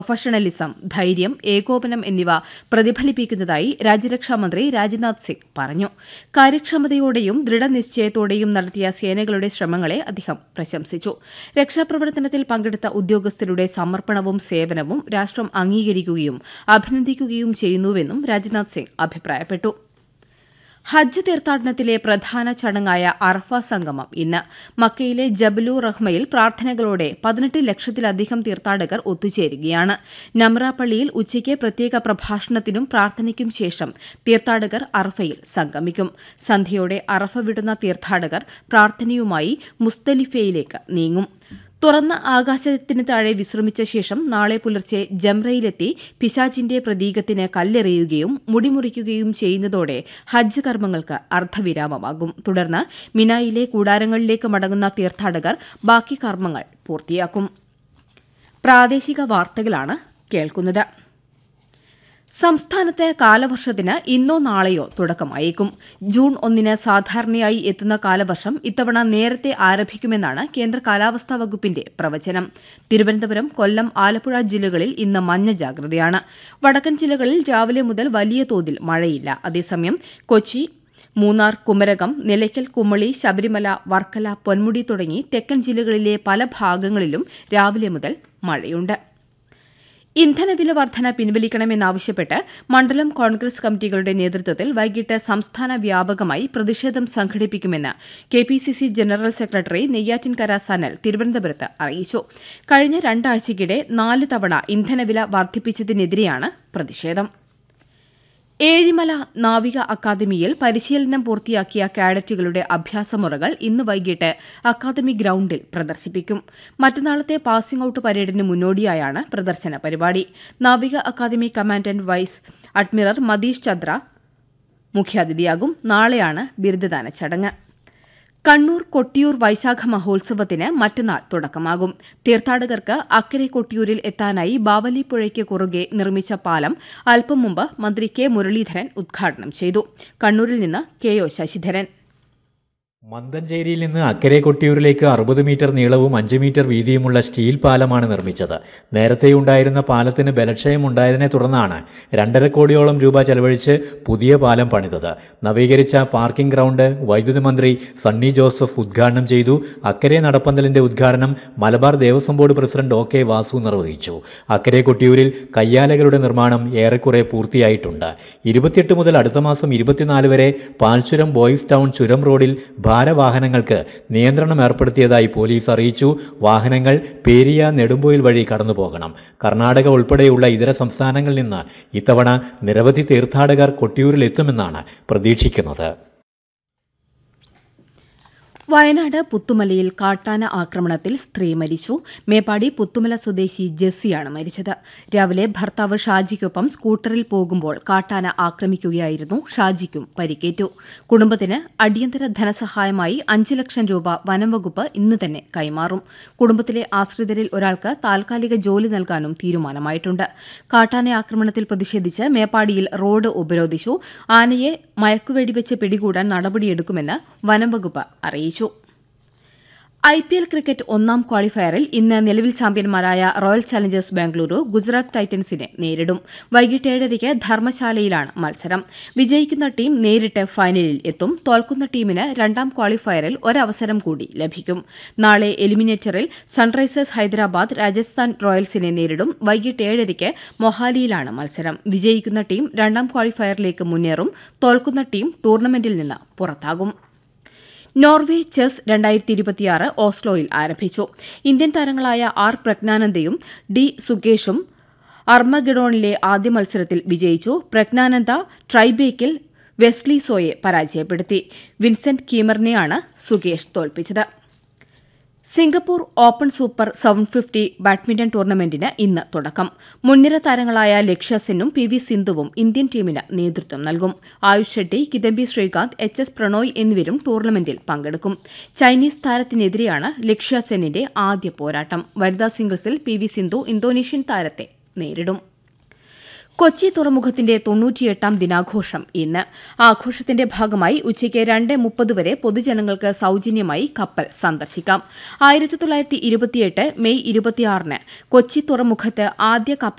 professionalism ധൈര്യം ഏകോപനം എന്നിവ പ്രതിഫലിപ്പിക്കുന്നതായി രാജ്യരക്ഷാമന്ത്രി രാജ്നാഥ് സിംഗ് പറഞ്ഞു കാര്യക്ഷമതയോടെയും ദൃഢനിശ്ചയത്തോടെയും നടത്തിയ സേനകളുടെ ശ്രമങ്ങളെ അദ്ദേഹം പ്രശംസിച്ചു രക്ഷാപ്രവർത്തനത്തിൽ പങ്കെടുത്ത ഉദ്യോഗസ്ഥരുടെ സമർപ്പണവും സേവനവും രാഷ്ട്രം അംഗീകരിക്കുകയും അഭിനന്ദിക്കുകയും ചെയ്യുന്നുവെന്നും രാജ്നാഥ് സിംഗ് അഭിപ്രായപ്പെട്ടു ഹജ്ജ് തീർത്ഥാടനത്തിലെ പ്രധാന ചടങ്ങായ അറഫ സംഗമം ഇന്ന് മക്കയിലെ ജബലു റഹ്മയിൽ പ്രാർത്ഥനകളോടെ പതിനെട്ട് ലക്ഷത്തിലധികം തീർത്ഥാടകർ ഒത്തുചേരുകയാണ് നമ്ര പള്ളിയിൽ ഉച്ചയ്ക്ക് പ്രത്യേക പ്രഭാഷണത്തിനും പ്രാർത്ഥനയ്ക്കും ശേഷം തീർത്ഥാടകർ അറഫയിൽ സംഗമിക്കും സന്ധ്യയോടെ അറഫ വിടുന്ന തീർത്ഥാടകർ പ്രാർത്ഥനയുമായി മുസ്തലിഫയിലേക്ക് നീങ്ങും തുറന്ന ആകാശത്തിന് താഴെ വിശ്രമിച്ച ശേഷം നാളെ പുലർച്ചെ ജംറയിലെത്തി പിശാചിന്റെ പ്രതീകത്തിന് കല്ലെറിയുകയും മുടിമുറിക്കുകയും ചെയ്യുന്നതോടെ ഹജ്ജ് കർമ്മങ്ങൾക്ക് അർദ്ധവിരാമമാകും തുടർന്ന് മിനായിലെ കൂടാരങ്ങളിലേക്ക് മടങ്ങുന്ന തീർത്ഥാടകർ ബാക്കി കർമ്മങ്ങൾ പൂർത്തിയാക്കും പ്രാദേശിക വാർത്തകളാണ് കേൾക്കുന്നത് സംസ്ഥാനത്ത് കാലവർഷത്തിന് ഇന്നോ നാളെയോ തുടക്കമായേക്കും ജൂൺ ഒന്നിന് സാധാരണയായി എത്തുന്ന കാലവർഷം ഇത്തവണ നേരത്തെ ആരംഭിക്കുമെന്നാണ് കേന്ദ്ര കാലാവസ്ഥാ വകുപ്പിന്റെ പ്രവചനം തിരുവനന്തപുരം കൊല്ലം ആലപ്പുഴ ജില്ലകളിൽ ഇന്ന് മഞ്ഞ ജാഗ്രതയാണ് വടക്കൻ ജില്ലകളിൽ രാവിലെ മുതൽ വലിയ തോതിൽ മഴയില്ല അതേസമയം കൊച്ചി മൂന്നാർ കുമരകം നിലയ്ക്കൽ കുമളി ശബരിമല വർക്കല പൊന്മുടി തുടങ്ങി തെക്കൻ ജില്ലകളിലെ പല ഭാഗങ്ങളിലും രാവിലെ മുതൽ മഴയുണ്ട് ഇന്ധനവില വർധന പിൻവലിക്കണമെന്നാവശ്യപ്പെട്ട് മണ്ഡലം കോൺഗ്രസ് കമ്മിറ്റികളുടെ നേതൃത്വത്തിൽ വൈകിട്ട് സംസ്ഥാന വ്യാപകമായി പ്രതിഷേധം സംഘടിപ്പിക്കുമെന്ന് K P C C general secretary Neyyattinkara Sanal തിരുവനന്തപുരത്ത് അറിയിച്ചു കഴിഞ്ഞ രണ്ടാഴ്ചയ്ക്കിടെ നാല് തവണ ഇന്ധനവില വർദ്ധിപ്പിച്ചതിനെതിരെയാണ് പ്രതിഷേധം ഏഴിമല നാവിക അക്കാദമിയിൽ പരിശീലനം പൂർത്തിയാക്കിയ കാഡറ്റുകളുടെ അഭ്യാസമുറകൾ ഇന്ന് വൈകിട്ട് അക്കാദമി ഗ്രൌണ്ടിൽ പ്രദർശിപ്പിക്കും മറ്റന്നാളത്തെ പാസിംഗ് ഔട്ട് പരേഡിന് മുന്നോടിയായാണ് പ്രദർശന പരിപാടി നാവിക academy commandant vice admiral Mathish Chandra മുഖ്യാതിഥിയാകും നാളെയാണ് ബിരുദദാന ചടങ്ങ് കണ്ണൂർ കൊട്ടിയൂർ വൈശാഖ മഹോത്സവത്തിന് മറ്റന്നാൾ തുടക്കമാകും തീർത്ഥാടകർക്ക് അക്കരെ കൊട്ടിയൂരിൽ എത്താനായി ബാവലിപ്പുഴയ്ക്ക് കുറുകെ നിർമ്മിച്ച പാലം അല്പം മുമ്പ് മന്ത്രി കെ മുരളീധരൻ ഉദ്ഘാടനം ചെയ്തു കണ്ണൂരിൽ നിന്ന് കെ ഒ ശശിധരൻ മന്തഞ്ചേരിയിൽ നിന്ന് അക്കരെ കൊട്ടിയൂരിലേക്ക് അറുപത് മീറ്റർ നീളവും അഞ്ച് മീറ്റർ വീതിയുമുള്ള സ്റ്റീൽ പാലമാണ് നിർമ്മിച്ചത് നേരത്തെയുണ്ടായിരുന്ന പാലത്തിന് ബലക്ഷയം ഉണ്ടായതിനെ തുടർന്നാണ് രണ്ടര കോടിയോളം രൂപ ചെലവഴിച്ച് പുതിയ പാലം പണിതത് നവീകരിച്ച പാർക്കിംഗ് ഗ്രൗണ്ട് വൈദ്യുതി മന്ത്രി സണ്ണി ജോസഫ് ഉദ്ഘാടനം ചെയ്തു അക്കരെ നടപ്പന്തലിന്റെ ഉദ്ഘാടനം Malabar Devaswom board president O K Vasu നിർവഹിച്ചു അക്കരെ കൊട്ടിയൂരിൽ കയ്യാലകളുടെ നിർമ്മാണം ഏറെക്കുറെ പൂർത്തിയായിട്ടുണ്ട് ഇരുപത്തിയെട്ട് മുതൽ അടുത്ത മാസം ഇരുപത്തിനാല് വരെ പാൽച്ചുരം ബോയ്സ് ടൗൺ ചുരം റോഡിൽ ഭാരവാഹനങ്ങൾക്ക് നിയന്ത്രണം ഏർപ്പെടുത്തിയതായി പോലീസ് അറിയിച്ചു വാഹനങ്ങൾ പേരിയ നെടുമ്പോയിൽ വഴി കടന്നു പോകണം കർണാടക ഉൾപ്പെടെയുള്ള ഇതര സംസ്ഥാനങ്ങളിൽ നിന്ന് ഇത്തവണ നിരവധി തീർത്ഥാടകർ കൊട്ടിയൂരിൽ എത്തുമെന്നാണ് പ്രതീക്ഷിക്കുന്നത് വയനാട് പുത്തുമലയിൽ കാട്ടാന ആക്രമണത്തിൽ സ്ത്രീ മരിച്ചു മേപ്പാടി പുത്തുമല സ്വദേശി ജെസ്സിയാണ് മരിച്ചത് രാവിലെ ഭർത്താവ് ഷാജിക്കൊപ്പം സ്കൂട്ടറിൽ പോകുമ്പോൾ കാട്ടാന ആക്രമിക്കുകയായിരുന്നു ഷാജിക്കും പരിക്കേറ്റു കുടുംബത്തിന് അടിയന്തര ധനസഹായമായി അഞ്ച് ലക്ഷം രൂപ വനംവകുപ്പ് ഇന്ന് തന്നെ കൈമാറും കുടുംബത്തിലെ ആശ്രിതരിൽ ഒരാൾക്ക് താൽക്കാലിക ജോലി നൽകാനും തീരുമാനമായിട്ടുണ്ട് കാട്ടാന ആക്രമണത്തിൽ പ്രതിഷേധിച്ച് മേപ്പാടിയിൽ റോഡ് ഉപരോധിച്ചു ആനയെ മയക്കുവെടിവെച്ച് പിടികൂടാൻ നടപടിയെടുക്കുമെന്ന് വനംവകുപ്പ് അറിയിച്ചു ഐ പി എൽ ക്രിക്കറ്റ് ഒന്നാം ക്വാളിഫയറിൽ ഇന്ന് നിലവിൽ ചാമ്പ്യന്മാരായ റോയൽ ചലഞ്ചേഴ്സ് ബാംഗ്ലൂരു ഗുജറാത്ത് ടൈറ്റൻസിനെ നേരിടും വൈകിട്ട് ഏഴരയ്ക്ക് ധർമ്മശാലയിലാണ് മത്സരം വിജയിക്കുന്ന ടീം നേരിട്ട് ഫൈനലിൽ എത്തും തോൽക്കുന്ന ടീമിന് രണ്ടാം ക്വാളിഫയറിൽ ഒരവസരം കൂടി ലഭിക്കും നാളെ എലിമിനേറ്ററിൽ സൺറൈസേഴ്സ് ഹൈദരാബാദ് രാജസ്ഥാൻ റോയൽസിനെ നേരിടും വൈകിട്ട് ഏഴരയ്ക്ക് മൊഹാലിയിലാണ് മത്സരം വിജയിക്കുന്ന ടീം രണ്ടാം ക്വാളിഫയറിലേക്ക് മുന്നേറും തോൽക്കുന്ന ടീം ടൂർണമെന്റിൽ നിന്ന് പുറത്താകും നോർവേ ചെസ് രണ്ടായിരത്തി ഇരുപത്തിയാറ് ഓസ്ലോയിൽ ആരംഭിച്ചു ഇന്ത്യൻ താരങ്ങളായ ആർ പ്രജ്ഞാനന്ദയും ഡി സുകേഷും അർമഗഡോണിലെ ആദ്യ മത്സരത്തിൽ വിജയിച്ചു പ്രജ്ഞാനന്ദ ട്രൈബേക്കിൽ വെസ്ലി സോയെ പരാജയപ്പെടുത്തി വിൻസെന്റ് കീമറിനെയാണ് സുകേഷ് തോൽപ്പിച്ചത് Singapore open super seven fifty badminton ടൂർണമെന്റിന് ഇന്ന് തുടക്കം മുൻനിര താരങ്ങളായ ലക്ഷ്യ സെന്നും പി വി സിന്ധുവും ഇന്ത്യൻ ടീമിന് നേതൃത്വം നൽകും ആയുഷ് ഷെട്ടി കിദംബി ശ്രീകാന്ത് എച്ച് എസ് പ്രണോയ് എന്നിവരും ടൂർണമെന്റിൽ പങ്കെടുക്കും ചൈനീസ് താരത്തിനെതിരെയാണ് ലക്ഷ്യ സെന്നിന്റെ ആദ്യ പോരാട്ടം വനിതാ സിംഗിൾസിൽ പി വി സിന്ധു ഇന്തോനേഷ്യൻ താരത്തെ നേരിടും കൊച്ചി തുറമുഖത്തിന്റെ തൊണ്ണൂറ്റിയെട്ടാം ദിനാഘോഷം ഇന്ന് ആഘോഷത്തിന്റെ ഭാഗമായി ഉച്ചയ്ക്ക് രണ്ട് മുപ്പത് വരെ പൊതുജനങ്ങൾക്ക് സൌജന്യമായി കപ്പൽ സന്ദർശിക്കാം ആയിരത്തി തൊള്ളായിരത്തി ഇരുപത്തിയെട്ട് മെയ് ഇരുപത്തിയാറിന് കൊച്ചി തുറമുഖത്ത് ആദ്യ കപ്പൽ